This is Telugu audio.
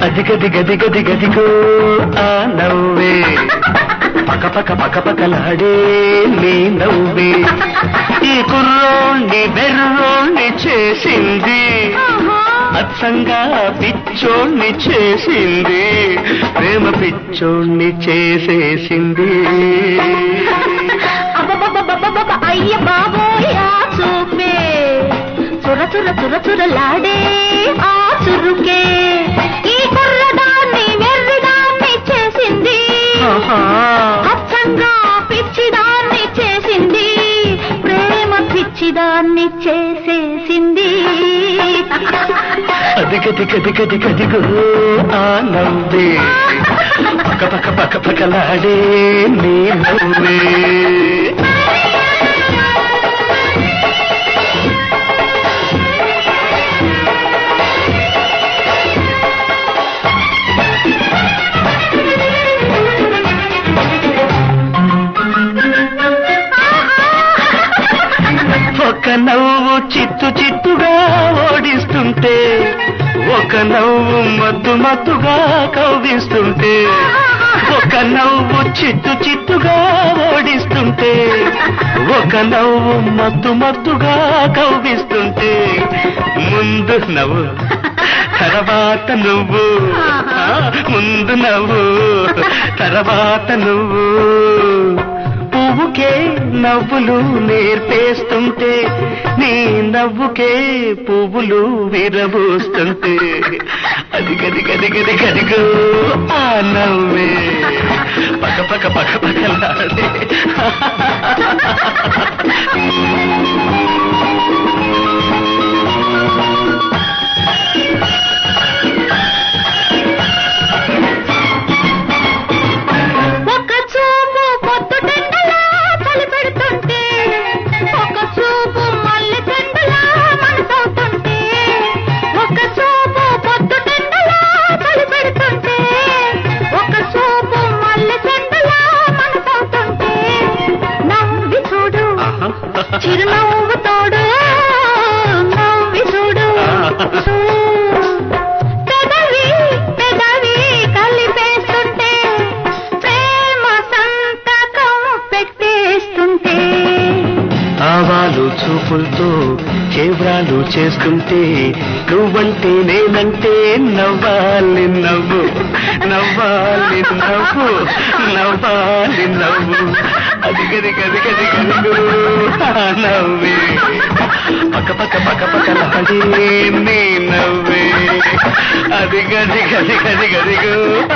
అది గది గది గది గదిగో ఆ నవ్వే పక పక పక పకలాడే నీ నవ్వే ఈ కుర్రోణ్ణి బెర్రోణ్ణి చేసింది అచ్చంగా పిచ్చోణ్ణి చేసింది ప్రేమ పిచ్చోణ్ణి చేసేసింది అబ్బబ్బబ్బబ్బబ్బబ్బ, అయ్య బాబోయ్ ఆ చూపే చుర చుర చుర చురలాడే ఆ చురుకే ఈ కుర్రదాన్ని వెర్రిదాన్ని చేసింది ఆహా. అచ్చంగా పిచ్చిదాన్ని చేసింది ప్రేమ పిచ్చిదాన్ని చేసేసింది అది గది గది గది గదిగో ఆ నవ్వే పక పక పక పకలాడే నీ నవ్వే ఒక నవ్వు చిత్తు చిత్తుగా ఓడిస్తుంటే ఒక నవ్వు మత్తు మత్తుగా కవ్విస్తుంటే ఒక నవ్వు చిత్తు చిత్తుగా ఓడిస్తుంటే ఒక నవ్వు మత్తు మత్తుగా కవ్విస్తుంటే ముందు నవ్వు తర్వాత నువ్వు ఆ, ముందు నవ్వు తర్వాత నువ్వు పువ్వుకే నవ్వులు నేర్పేస్తుంటే నీ నవ్వుకే పువ్వులు విరబూస్తుంటే అది గది గది గది గదిగో ఆ నవ్వే పక పక పక పకలాడే ఒక చూపు పొద్దు టెండలా చలి పెడుతుంటే ఒక చూపు మల్లె టెండలా మనసవుతుంటే ఒక చూపు పొద్దు టెండలా చలి పెడుతుంటే ఒక చూపు మల్లె టెండలా మనసవుతుంటే నవ్వి చూడు చిరునవ్వు తోడు నవ్వి చూడు పెదవి పెదవి కలిపేస్తుంటే ప్రేమ సంతకం పెట్టేస్తుంటే ఆవాలు చూపులతో చేవ్రాలు చేస్తుంటే నువ్వంటే నేనంటే నవ్వాలి నవ్వు నవ్వాలి నవ్వు నవ్వాలి నవ్వు అది గది గది గది గది నవ్వే పక్క పక్క పక్క పక్కలాడే నీ నవ్వే అది గది గది గది గదిగో